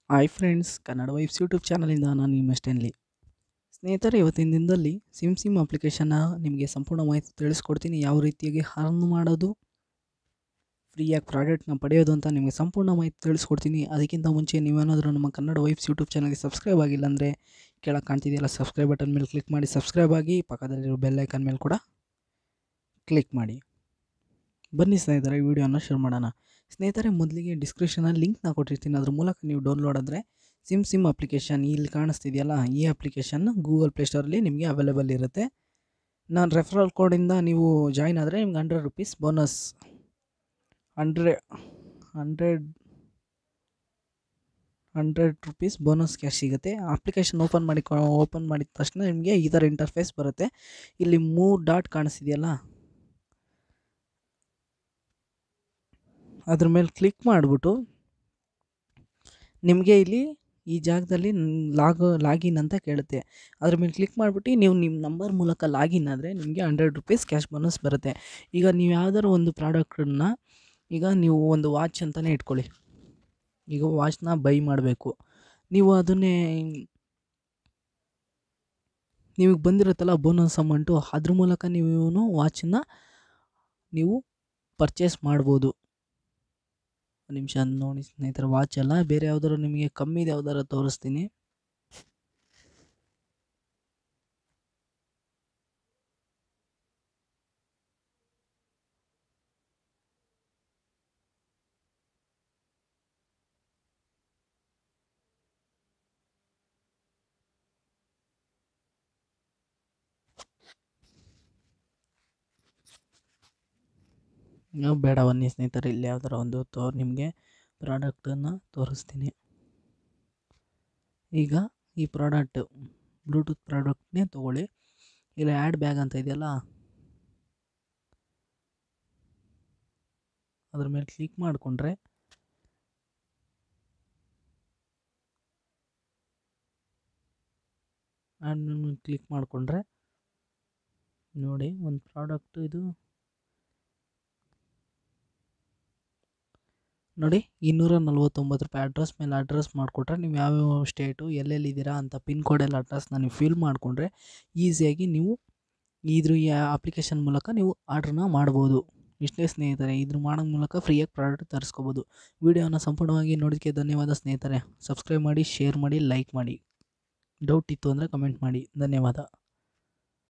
hi friends Kannada vibes YouTube ಚಾನಲಿಂದ ನಾನು ನಿಮ್ಮ ಸ್ಟೆನ್ಲಿ ಸ್ನೇಹಿತರೆ ಇವತ್ತಿನ ದಿನದಲ್ಲಿ ಸಿಮ್ ಸಿಮ್ ಅಪ್ಲಿಕೇಶನ್ನ ನಿಮಗೆ ಸಂಪೂರ್ಣ ಮಾಹಿತಿ ತಿಳಿಸ್ಕೊಡ್ತೀನಿ ಯಾವ ರೀತಿಯಾಗಿ ಅರ್ನ್ ಮಾಡೋದು ಫ್ರೀಯಾಗಿ ಪ್ರಾಡಕ್ಟ್ನ ಪಡೆಯೋದು ಅಂತ ನಿಮಗೆ ಸಂಪೂರ್ಣ ಮಾಹಿತಿ ತಿಳಿಸ್ಕೊಡ್ತೀನಿ ಅದಕ್ಕಿಂತ ಮುಂಚೆ ನೀವೇನಾದರೂ ನಮ್ಮ ಕನ್ನಡ ವೈಬ್ಸ್ ಯೂಟ್ಯೂಬ್ ಚಾನಲ್ಗೆ ಸಬ್ಸ್ಕ್ರೈಬ್ ಆಗಿಲ್ಲ ಅಂದರೆ ಕೆಳಗೆ ಕಾಣ್ತಿದೆಯಲ್ಲ ಸಬ್ಸ್ಕ್ರೈಬ್ ಬಟನ್ ಮೇಲೆ ಕ್ಲಿಕ್ ಮಾಡಿ ಸಬ್ಸ್ಕ್ರೈಬ್ ಆಗಿ ಪಕ್ಕದಲ್ಲಿರೋ ಬೆಲ್ ಐಕನ್ ಮೇಲೆ ಕೂಡ ಕ್ಲಿಕ್ ಮಾಡಿ ಬನ್ನಿ ಸ್ನೇಹಿತರೆ ಈ ವಿಡಿಯೋನ ಶುರು ಮಾಡೋಣ ಸ್ನೇಹಿತರೆ ಮೊದಲಿಗೆ ಡಿಸ್ಕ್ರಿಪ್ಷನಲ್ಲಿ ಲಿಂಕ್ನ ಕೊಟ್ಟಿರ್ತೀನಿ ಅದ್ರ ಮೂಲಕ ನೀವು ಡೌನ್ಲೋಡ್ ಆದರೆ ಸಿಮ್ ಸಿಮ್ ಅಪ್ಲಿಕೇಶನ್ ಇಲ್ಲಿ ಕಾಣಿಸ್ತಿದೆಯಲ್ಲ ಈ ಅಪ್ಲಿಕೇಶನ್ ಗೂಗಲ್ ಪ್ಲೇಸ್ಟೋರಲ್ಲಿ ನಿಮಗೆ ಅವೈಲೇಬಲ್ ಇರುತ್ತೆ ನಾನು ರೆಫರಲ್ ಕೋಡಿಂದ ನೀವು ಜಾಯ್ನ್ ಆದರೆ ನಿಮ್ಗೆ hundred rupees bonus hundred hundred hundred rupees bonus cash ಸಿಗುತ್ತೆ ಅಪ್ಲಿಕೇಶನ್ ಓಪನ್ ಮಾಡಿ ಓಪನ್ ಮಾಡಿದ ತಕ್ಷಣ ನಿಮಗೆ ಈ ಥರ ಇಂಟರ್ಫೇಸ್ ಬರುತ್ತೆ ಇಲ್ಲಿ ಮೂರು ಡಾಟ್ ಕಾಣಿಸ್ತಿದೆಯಲ್ಲ ಅದ್ರ ಮೇಲೆ ಕ್ಲಿಕ್ ಮಾಡಿಬಿಟ್ಟು ನಿಮಗೆ ಇಲ್ಲಿ ಈ ಜಾಗದಲ್ಲಿ ಲಾಗ್ ಲಾಗಿನ್ ಅಂತ ಕೇಳುತ್ತೆ ಅದ್ರ ಮೇಲೆ ಕ್ಲಿಕ್ ಮಾಡಿಬಿಟ್ಟು ನೀವು ನಿಮ್ಮ ನಂಬರ್ ಮೂಲಕ ಲಾಗಿನ್ ಆದರೆ ನಿಮಗೆ ಹಂಡ್ರೆಡ್ ರುಪೀಸ್ ಕ್ಯಾಶ್ ಬೋನಸ್ ಬರುತ್ತೆ ಈಗ ನೀವು ಯಾವ್ದಾದ್ರು ಒಂದು ಪ್ರಾಡಕ್ಟನ್ನ ಈಗ ನೀವು ಒಂದು ವಾಚ್ ಅಂತಲೇ ಇಟ್ಕೊಳ್ಳಿ ಈಗ ವಾಚ್ನ ಬೈ ಮಾಡಬೇಕು ನೀವು ಅದನ್ನೇ ನಿಮಗೆ ಬಂದಿರುತ್ತಲ್ಲ ಬೋನಸ್ ಅಮೌಂಟು ಅದ್ರ ಮೂಲಕ ನೀವು ವಾಚನ್ನ ನೀವು ಪರ್ಚೇಸ್ ಮಾಡ್ಬೋದು ಒಂದು ನಿಮಿಷ ನೋಡಿ ಸ್ನೇಹಿತರೆ ವಾಚ್ ಅಲ್ಲ ಬೇರೆ ಯಾವ್ದಾದ್ರು ನಿಮಗೆ ಕಮ್ಮಿದು ಯಾವ್ದಾರು ತೋರಿಸ್ತೀನಿ ಬೇಡ ಬನ್ನಿ ಸ್ನೇಹಿತರೆ ಇಲ್ಲಿ ಯಾವ್ದಾರ ಒಂದು ತೋ ನಿಮಗೆ ಪ್ರಾಡಕ್ಟನ್ನು ತೋರಿಸ್ತೀನಿ ಈಗ ಈ ಪ್ರಾಡಕ್ಟ್ ಬ್ಲೂಟೂತ್ ಪ್ರಾಡಕ್ಟ್ನೇ ತೊಗೊಳ್ಳಿ ಇಲ್ಲ ಆ್ಯಡ್ ಬ್ಯಾಗ್ ಅಂತ ಇದೆಯಲ್ಲ ಅದ್ರ ಮೇಲೆ ಕ್ಲಿಕ್ ಮಾಡಿಕೊಂಡ್ರೆ ಆ್ಯಡ್ ಕ್ಲಿಕ್ ಮಾಡಿಕೊಂಡ್ರೆ ನೋಡಿ ಒಂದು ಪ್ರಾಡಕ್ಟ್ ಇದು ನೋಡಿ ಇನ್ನೂರ ನಲ್ವತ್ತೊಂಬತ್ತು ರೂಪಾಯಿ ಅಡ್ರೆಸ್ ಮೇಲೆ ಅಡ್ರೆಸ್ ಮಾಡಿಕೊಟ್ರೆ ನೀವು ಯಾವ್ಯಾವ ಸ್ಟೇಟು ಎಲ್ಲೆಲ್ಲಿದ್ದೀರಾ ಅಂತ ಪಿನ್ ಕೋಡೆಲ್ಲ ಅಡ್ರೆಸ್ನ ನೀವು ಫಿಲ್ ಮಾಡಿಕೊಂಡ್ರೆ ಈಸಿಯಾಗಿ ನೀವು ಇದ್ರ ಈ ಅಪ್ಲಿಕೇಶನ್ ಮೂಲಕ ನೀವು ಆರ್ಡ್ರನ್ನ ಮಾಡ್ಬೋದು ಇಷ್ಟೇ ಸ್ನೇಹಿತರೆ ಇದ್ರ ಮಾಡೋ ಮೂಲಕ ಫ್ರೀಯಾಗಿ ಪ್ರಾಡಕ್ಟ್ ತರಿಸ್ಕೋಬೋದು ವಿಡಿಯೋನ ಸಂಪೂರ್ಣವಾಗಿ ನೋಡೋದಕ್ಕೆ ಧನ್ಯವಾದ ಸ್ನೇಹಿತರೆ ಸಬ್ಸ್ಕ್ರೈಬ್ ಮಾಡಿ ಶೇರ್ ಮಾಡಿ ಲೈಕ್ ಮಾಡಿ ಡೌಟ್ ಇತ್ತು ಅಂದರೆ ಕಮೆಂಟ್ ಮಾಡಿ ಧನ್ಯವಾದ